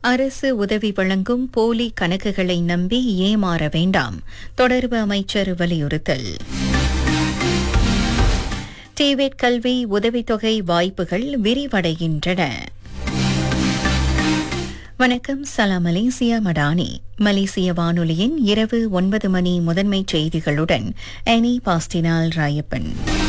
அரசு உதவி வழங்கும் போலி கணக்குகளை நம்பி ஏமாற வேண்டாம் தொடர்பு அமைச்சர் வலியுறுத்தல் டிவேட் கல்வி உதவித்தொகை வாய்ப்புகள் விரிவடைகின்றன வணக்கம் சலாம் மலேசியா மடானி மலேசிய வானொலியின் இரவு ஒன்பது மணி முதன்மை செய்திகளுடன் எனி பாஸ்டினால் ராயப்பன்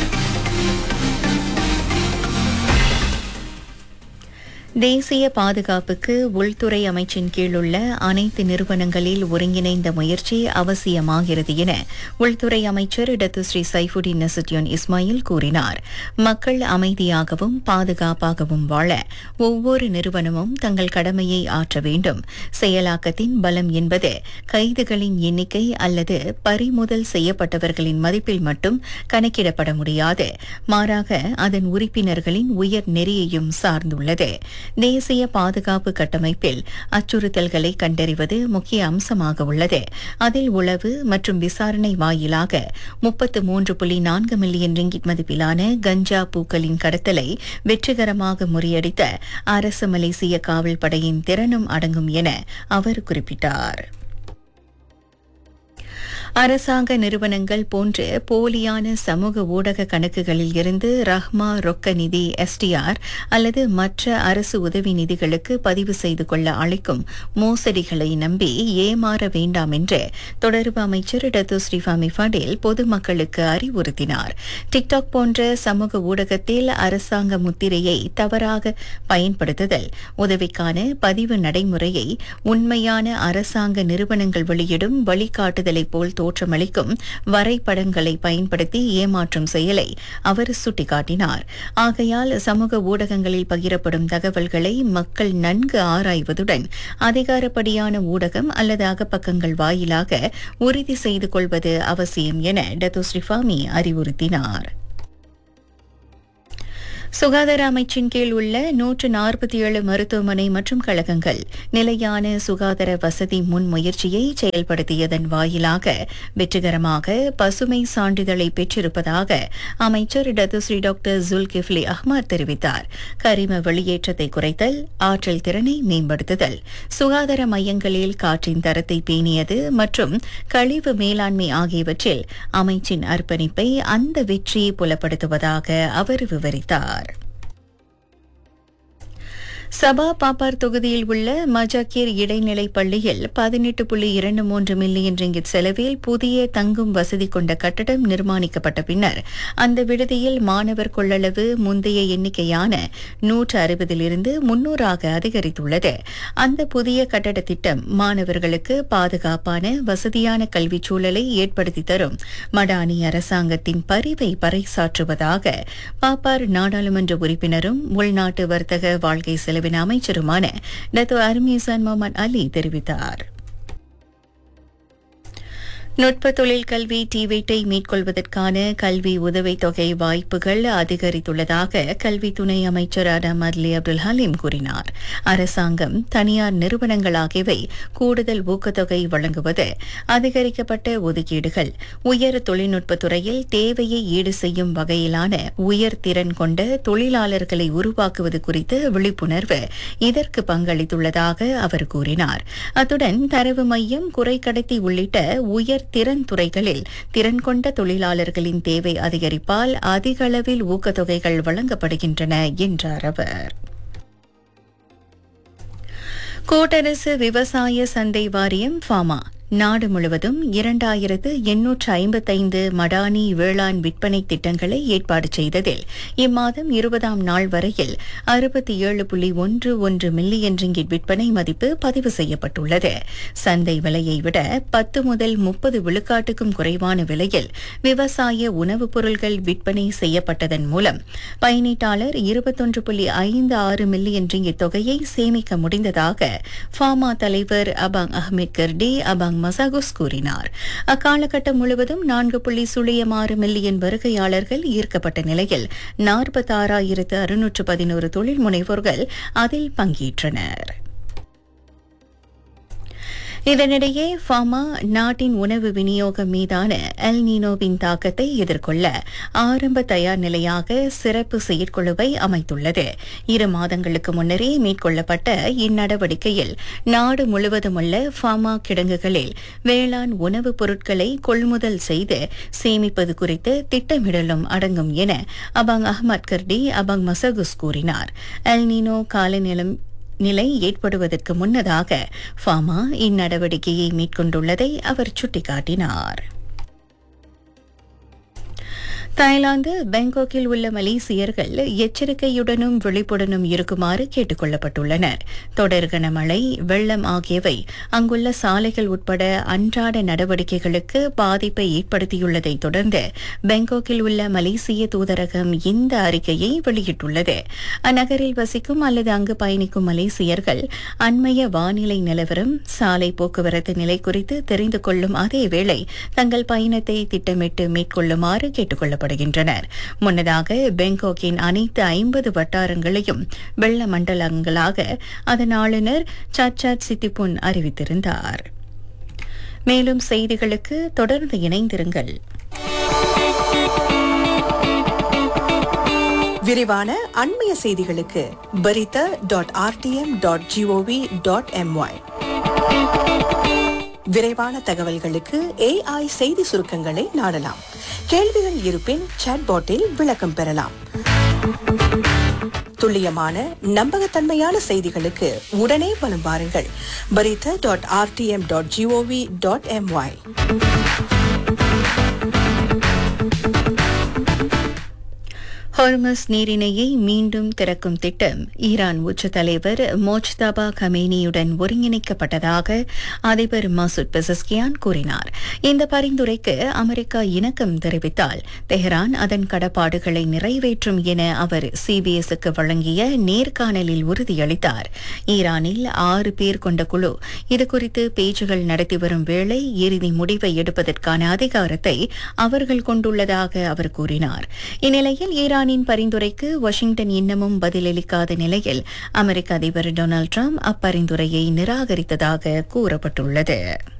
தேசிய பாதுகாப்புக்கு உள்துறை அமைச்சின் கீழுள்ள அனைத்து நிறுவனங்களில் ஒருங்கிணைந்த முயற்சி அவசியமாகிறது என உள்துறை அமைச்சர் Datuk Seri Saifuddin Nasution Ismail கூறினார் மக்கள் அமைதியாகவும் பாதுகாப்பாகவும் வாழ ஒவ்வொரு நிறுவனமும் தங்கள் கடமையை ஆற்ற வேண்டும் செயலாக்கத்தின் பலம் என்பது கைதுகளின் எண்ணிக்கை அல்லது பறிமுதல் செய்யப்பட்டவர்களின் மதிப்பில் மட்டும் கணக்கிடப்பட முடியாது மாறாக அதன் உறுப்பினர்களின் உயர் நெறியையும் சார்ந்துள்ளது தேசிய பாதுகாப்பு கட்டமைப்பில் அச்சுறுத்தல்களை கண்டறிவது முக்கிய அம்சமாக உள்ளது அதில் உளவு மற்றும் விசாரணை வாயிலாக முப்பத்து மூன்று புள்ளி நான்கு மில்லியன் ரிங்கிட் மதிப்பிலான கஞ்சா பூக்களின் கடத்தலை வெற்றிகரமாக முறியடித்த அரசு மலேசிய காவல் படையின் திறனும் அடங்கும் என அவர் குறிப்பிட்டார் அரசாங்க நிறுவனங்கள் போன்ற போலியான சமூக ஊடக கணக்குகளில் இருந்து ரஹ்மா ரொக்க நிதி எஸ்டிஆர் அல்லது மற்ற அரசு உதவி நிதிகளுக்கு பதிவு செய்து கொள்ள அழைக்கும் மோசடிகளை நம்பி ஏமாற வேண்டாம் என்று தொடர்பு அமைச்சர் டத்து ஸ்ரீஃபாமி ஃபடேல் பொதுமக்களுக்கு அறிவுறுத்தினார் டிக்டாக் போன்ற சமூக ஊடகத்தில் அரசாங்க முத்திரையை தவறாக பயன்படுத்துதல் உதவிக்கான பதிவு நடைமுறையை உண்மையான அரசாங்க நிறுவனங்கள் வெளியிடும் வழிகாட்டுதலை போல் தோற்றமளிக்கும் வரைபடங்களை பயன்படுத்தி ஏமாற்றும் செயலை அவர் சுட்டிக்காட்டினார் ஆகையால் சமூக ஊடகங்களில் பகிரப்படும் தகவல்களை மக்கள் நன்கு ஆராய்வதுடன் அதிகாரப்படியான ஊடகம் அல்லது அகப்பக்கங்கள் வாயிலாக உறுதி செய்து கொள்வது அவசியம் என டத்து ஸ்ரீஃபாமி அறிவுறுத்தினார் சுகாதார அமைச்சின் கீழ் உள்ள நூற்று நாற்பத்தி ஏழு மருத்துவமனை மற்றும் கழகங்கள் நிலையான சுகாதார வசதி முன்முயற்சியை செயல்படுத்தியதன் வாயிலாக வெற்றிகரமாக பசுமை சான்றிதழை பெற்றிருப்பதாக அமைச்சர் டத்துஸ்ரீ டாக்டர் ஜுல்கிஃப்லி அஹ்மத் தெரிவித்தார் கரிம வெளியேற்றத்தை குறைத்தல் ஆற்றல் திறனை மேம்படுத்துதல் சுகாதார மையங்களில் காற்றின் தரத்தை பேணியது மற்றும் கழிவு மேலாண்மை ஆகியவற்றில் அமைச்சின் அர்ப்பணிப்பை அந்த வெற்றியை புலப்படுத்துவதாக அவர் விவரித்தார் சபா பாப்பார் தொகுதியில் உள்ள மஜாக்கீர் இடைநிலை பள்ளியில் பதினெட்டு புள்ளி இரண்டு மூன்று மில்லியன் ரிங்கிட் செலவில் புதிய தங்கும் வசதி கொண்ட கட்டடம் நிர்மாணிக்கப்பட்ட பின்னர் அந்த விடுதியில் மாணவர் கொள்ளளவு முந்தைய எண்ணிக்கையான நூற்று அறுபதிலிருந்து முன்னூறாக அதிகரித்துள்ளது அந்த புதிய கட்டட திட்டம் மாணவர்களுக்கு பாதுகாப்பான வசதியான கல்விச் சூழலை ஏற்படுத்தி தரும் மடானி அரசாங்கத்தின் பரிவை பறைசாற்றுவதாக பாப்பார் நாடாளுமன்ற உறுப்பினரும் உள்நாட்டு வர்த்தக வாழ்க்கை செலவின அமைச்சருமான டத்து அர்மீசான் முகமது அலி தெரிவித்தார் நுட்ப தொழில் கல்வி டிவேட்டை மேற்கொள்வதற்கான கல்வி உதவித் தொகை வாய்ப்புகள் அதிகரித்துள்ளதாக கல்வி துணை அமைச்சர் அடம் அட்லி அப்துல் ஹலீம் கூறினார் அரசாங்கம் தனியார் நிறுவனங்கள் ஆகியவை கூடுதல் ஊக்கத்தொகை வழங்குவது அதிகரிக்கப்பட்ட ஒதுக்கீடுகள் உயர் தொழில்நுட்பத் துறையில் தேவையை ஈடு செய்யும் வகையிலான உயர் திறன் கொண்ட தொழிலாளர்களை உருவாக்குவது குறித்த விழிப்புணர்வு இதற்கு பங்களித்துள்ளதாக அவர் கூறினார் அத்துடன் தரவு மையம் குறைக்கடத்தி உள்ளிட்ட உயர் திறன் துறைகளில் திறன் கொண்ட தொழிலாளர்களின் தேவை அதிகரிப்பால் அதிக அளவில் ஊக்கத்தொகைகள் வழங்கப்படுகின்றன என்றார் அவர் கூட்டரசு விவசாய சந்தை வாரியம் ஃபாமா நாடு முழுவதும் இரண்டாயிரத்து எண்ணூற்று ஐம்பத்தைந்து மடானி வேளாண் விற்பனை திட்டங்களை ஏற்பாடு செய்ததில் இம்மாதம் இருபதாம் நாள் வரையில் அறுபத்தி ஏழு புள்ளி ஒன்று ஒன்று மில்லியன் ரிங்கிட் விற்பனை மதிப்பு பதிவு செய்யப்பட்டுள்ளது சந்தை விலையை விட பத்து முதல் முப்பது விழுக்காட்டுக்கும் குறைவான விலையில் விவசாய உணவுப் பொருட்கள் விற்பனை செய்யப்பட்டதன் மூலம் பயனீட்டாளர் இருபத்தொன்று புள்ளி ஐந்து ஆறு மில்லியன் ரிங்கிட் தொகையை சேமிக்க முடிந்ததாக ஃபாமா தலைவர் அபாங் அஹ்மத் கர்டி அபாங் மசாகுஸ் கூறினார் அக்காலகட்டம் முழுவதும் நான்கு புள்ளி சுழியம் ஆறு மில்லியன் வருகையாளர்கள் ஈர்க்கப்பட்ட நிலையில் நாற்பத்தாறாயிரத்து அறுநூற்று பதினோரு தொழில் முனைவோர்கள் அதில் பங்கேற்றனர் இதனிடையே ஃபாமா நாட்டின் உணவு விநியோகம் மீதான எல் நீனோவின் தாக்கத்தை எதிர்கொள்ள ஆரம்ப தயார் நிலையாக சிறப்பு செயற்குழுவை அமைத்துள்ளது இரு மாதங்களுக்கு முன்னரே மேற்கொள்ளப்பட்ட இந்நடவடிக்கையில் நாடு முழுவதும் உள்ள ஃபாமா கிடங்குகளில் வேளாண் உணவுப் பொருட்களை கொள்முதல் செய்து சேமிப்பது குறித்து திட்டமிடலும் அடங்கும் என அபாங் அஹ்மத் கர்டி அபாங் மசகுஸ் கூறினார் எல் நீனோ காலநிலம் நிலை ஏற்படுவதற்கு முன்னதாக ஃபாமா இந்நடவடிக்கையை மேற்கொண்டுள்ளதை அவர் சுட்டிக்காட்டினார் தாய்லாந்து பாங்காக்கில் உள்ள மலேசியர்கள் எச்சரிக்கையுடனும் விழிப்புடனும் இருக்குமாறு கேட்டுக் கொள்ளப்பட்டுள்ளனர் தொடர் கனமழை வெள்ளம் ஆகியவை அங்குள்ள சாலைகள் உட்பட அன்றாட நடவடிக்கைகளுக்கு பாதிப்பை ஏற்படுத்தியுள்ளதை தொடர்ந்து பாங்காக்கில் உள்ள மலேசிய தூதரகம் இந்த அறிக்கையை வெளியிட்டுள்ளது அந்நகரில் வசிக்கும் அல்லது அங்கு பயணிக்கும் மலேசியர்கள் அண்மைய வானிலை நிலவரம் சாலை போக்குவரத்து நிலை குறித்து தெரிந்து கொள்ளும் அதேவேளை தங்கள் பயணத்தை திட்டமிட்டு மேற்கொள்ளுமாறு கேட்டுக் கொள்ளப்படுகின்றனர் முன்னதாக பெங்காக்கின் அனைத்து ஐம்பது வட்டாரங்களையும் வெள்ள மண்டலங்களாக அதன் ஆளுநர் சச்சாட் சித்திபுன் அறிவித்திருந்தார் மேலும் செய்திகளுக்கு தொடர்ந்து இணைந்திருங்கள் விரிவான அண்மைய செய்திகளுக்கு Berita dot RTM dot GOV dot MY விரைவான தகவல்களுக்கு ஏஐ செய்தி சுருக்கங்களை நாடலாம் கேள்விகள் இருப்பின் சாட்பாட்டில் விளக்கம் பெறலாம் துல்லியமான நம்பகத்தன்மையான செய்திகளுக்கு உடனே வலம் வாருங்கள் Berita dot RTM dot GOV dot MY Hormuz நீரிணையை மீண்டும் திறக்கும் திட்டம் ஈரான் உச்ச தலைவர் மோஜ்தபா கமேனியுடன் ஒருங்கிணைக்கப்பட்டதாக அதிபர் மசூத் பெசஸ்கியான் கூறினார் இந்த பரிந்துரைக்கு அமெரிக்கா இணக்கம் தெரிவித்தால் தெஹ்ரான் அதன் கடப்பாடுகளை நிறைவேற்றும் என அவர் சிபிஎஸ்க்கு வழங்கிய நேர்காணலில் உறுதியளித்தார் ஈரானில் ஆறு பேர் கொண்ட குழு இதுகுறித்து பேச்சுகள் நடத்தி வரும் வேளை இறுதி முடிவை எடுப்பதற்கான அதிகாரத்தை அவர்கள் கொண்டுள்ளதாக அவர் கூறினார் இந்நிலையில் ஈரான் ஈரானின் பரிந்துரைக்கு வாஷிங்டன் இன்னமும் பதிலளிக்காத நிலையில் அமெரிக்க அதிபர் டொனால்டு டிரம்ப் அப்பரிந்துரையை நிராகரித்ததாக கூறப்பட்டுள்ளது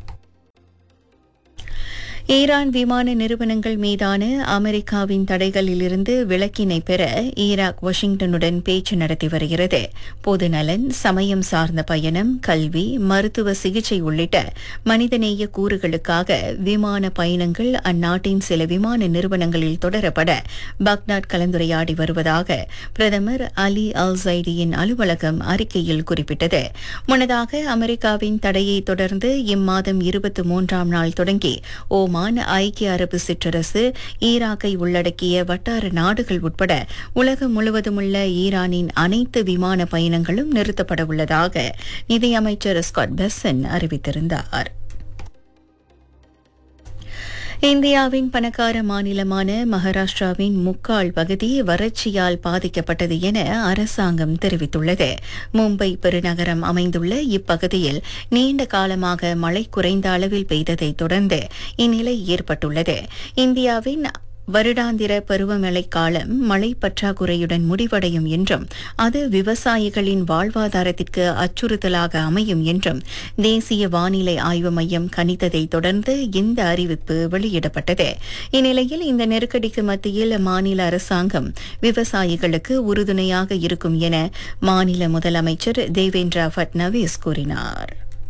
ஈரான் விமான நிறுவனங்கள் மீதான அமெரிக்காவின் தடைகளிலிருந்து விலக்கினை பெற ஈராக் வாஷிங்டனுடன் பேச்சு நடத்தி வருகிறது பொதுநலன் சமயம் சார்ந்த பயணம் கல்வி மருத்துவ சிகிச்சை உள்ளிட்ட மனிதநேய கூறுகளுக்காக விமான பயணங்கள் அந்நாட்டின் சில விமான நிறுவனங்களில் தொடரப்பட பாக்தாத் கலந்துரையாடி வருவதாக பிரதமர் அலி அல் சைடியின் அலுவலகம் அறிக்கையில் குறிப்பிட்டது முன்னதாக அமெரிக்காவின் தடையை தொடர்ந்து இம்மாதம் இருபத்தி மூன்றாம் நாள் தொடங்கி ஓமான் ஐக்கிய அரபு சிற்றரசு ஈராக்கை உள்ளடக்கிய வட்டார நாடுகள் உட்பட உலகம் முழுவதும் உள்ள ஈரானின் அனைத்து விமான பயணங்களும் நிறுத்தப்பட உள்ளதாக நிதியமைச்சர் ஸ்காட் பெசன் அறிவித்திருந்தார் இந்தியாவின் பணக்கார மாநிலமான மகாராஷ்டிராவின் முக்கால் பகுதி வறட்சியால் பாதிக்கப்பட்டது என அரசாங்கம் தெரிவித்துள்ளது மும்பை பெருநகரம் அமைந்துள்ள இப்பகுதியில் நீண்ட காலமாக மழை குறைந்த அளவில் பெய்ததை தொடர்ந்து இந்நிலை ஏற்பட்டுள்ளது இந்தியாவின் வருடாந்திர பருவமழை காலம் மழை பற்றாக்குறையுடன் முடிவடையும் என்றும் அது விவசாயிகளின் வாழ்வாதாரத்திற்கு அச்சுறுத்தலாக அமையும் என்றும் தேசிய வானிலை ஆய்வு மையம் கணித்ததை தொடர்ந்து இந்த அறிவிப்பு வெளியிடப்பட்டது இந்நிலையில் இந்த நெருக்கடிக்கு மத்தியில் மாநில அரசாங்கம் விவசாயிகளுக்கு உறுதுணையாக இருக்கும் என மாநில முதலமைச்சர் தேவேந்திர பட்னவிஸ் கூறினார்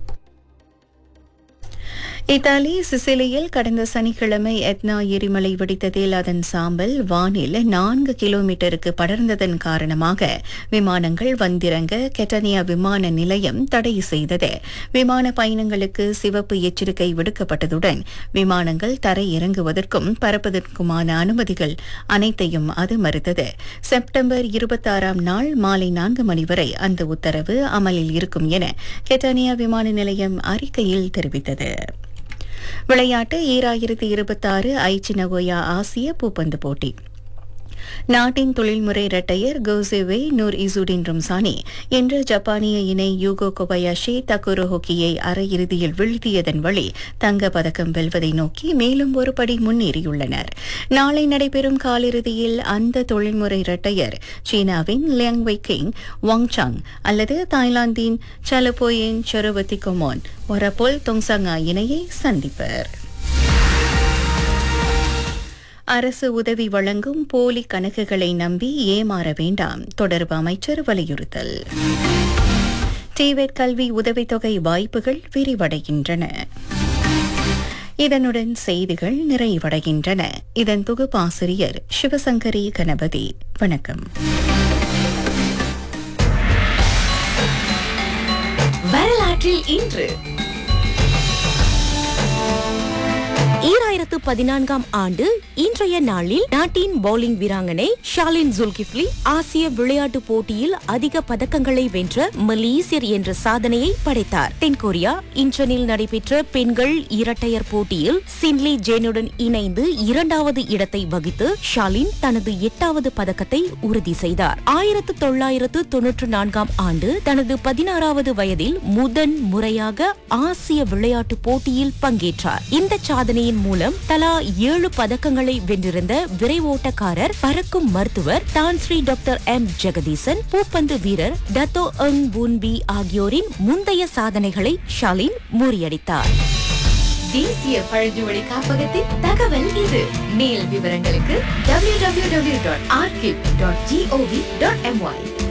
இத்தாலி சிசிலியில் கடந்த சனிக்கிழமை எத்னா எரிமலை வெடித்ததில் அதன் சாம்பல் வானில் நான்கு கிலோமீட்டருக்கு படர்ந்ததன் காரணமாக விமானங்கள் வந்திறங்க கெட்டனியா விமான நிலையம் தடை செய்தது விமான பயணங்களுக்கு சிவப்பு எச்சரிக்கை விடுக்கப்பட்டதுடன் விமானங்கள் தரை இறங்குவதற்கும் பறப்பதற்குமான அனுமதிகள் அனைத்தையும் அது மறுத்தது செப்டம்பர் இருபத்தாறாம் நாள் மாலை நான்கு மணி வரை அந்த உத்தரவு அமலில் இருக்கும் என கெட்டானியா விமான நிலையம் அறிக்கையில் தெரிவித்தது விளையாட்டு ஈராயிரத்தி இருபத்தாறு ஐச்சி நகோயா ஆசிய பூப்பந்து போட்டி நாட்டின் தொழில்முறை இரட்டையர் கோசேவே நூர் இசுடின் ரம்சானி இன்று ஜப்பானிய இணை யூகோ கொபயாஷி தக்குரு ஹோக்கியை அரையிறுதியில் வீழ்த்தியதன் வழி தங்க பதக்கம் வெல்வதை நோக்கி மேலும் ஒரு படி முன்னேறியுள்ளனர் நாளை நடைபெறும் காலிறுதியில் அந்த தொழில்முறை இரட்டையர் சீனாவின் Liang Wei Keng Wang Chang அல்லது தாய்லாந்தின் சலபோயின் சரவதி கொமோன் ஒரபோல் தொங்சாங்கா இணையை சந்திப்பர் அரசு உதவி வழங்கும் போலி கணக்குகளை நம்பி ஏமாற வேண்டாம் தொடர்பு அமைச்சர் வலியுறுத்தல் டிவெட் கல்வி உதவித்தொகை வாய்ப்புகள் விரிவடைகின்றன இதனுடன் செய்திகள் நிறைவடைகின்றன இதன் தொகுப்பாசிரியர் சிவசங்கரி கணபதி வணக்கம் வரலாற்றில் இன்று ஈராயிரத்து பதினான்காம் ஆண்டு இன்றைய நாளில் நாட்டின் பவுலிங் வீராங்கனை ஷாலின் ஜுல்கிஃப்லி ஆசிய விளையாட்டுப் போட்டியில் அதிக பதக்கங்களை வென்ற மலேசியர் என்ற சாதனையை படைத்தார் தென்கொரியா இன்ச்சனில் நடைபெற்ற பெண்கள் இரட்டையர் போட்டியில் சின்லி ஜேனுடன் இணைந்து இரண்டாவது இடத்தை வகித்து ஷாலின் தனது எட்டாவது பதக்கத்தை உறுதி செய்தார் ஆயிரத்து தொள்ளாயிரத்து தொன்னூற்று நான்காம் ஆண்டு தனது பதினாறாவது வயதில் முதன் முறையாக ஆசிய விளையாட்டுப் போட்டியில் பங்கேற்றார் இந்த சாதனையின் மூலம் தலா ஏழு பதக்கங்களை வென்றிருந்த விரைவோட்டக்காரர் பறக்கும் மருத்துவர் தான்ஸ்ரீ டாக்டர் எம் ஜெகதீசன் பூப்பந்து வீரர் டத்தோ அங் பூன்பி ஆகியோரின் முந்தைய சாதனைகளை ஷாலின் முறியடித்தார் தேசிய பழங்குடி காப்பகத்தின் தகவல் இது மேல் விவரங்களுக்கு www.archive.gov.my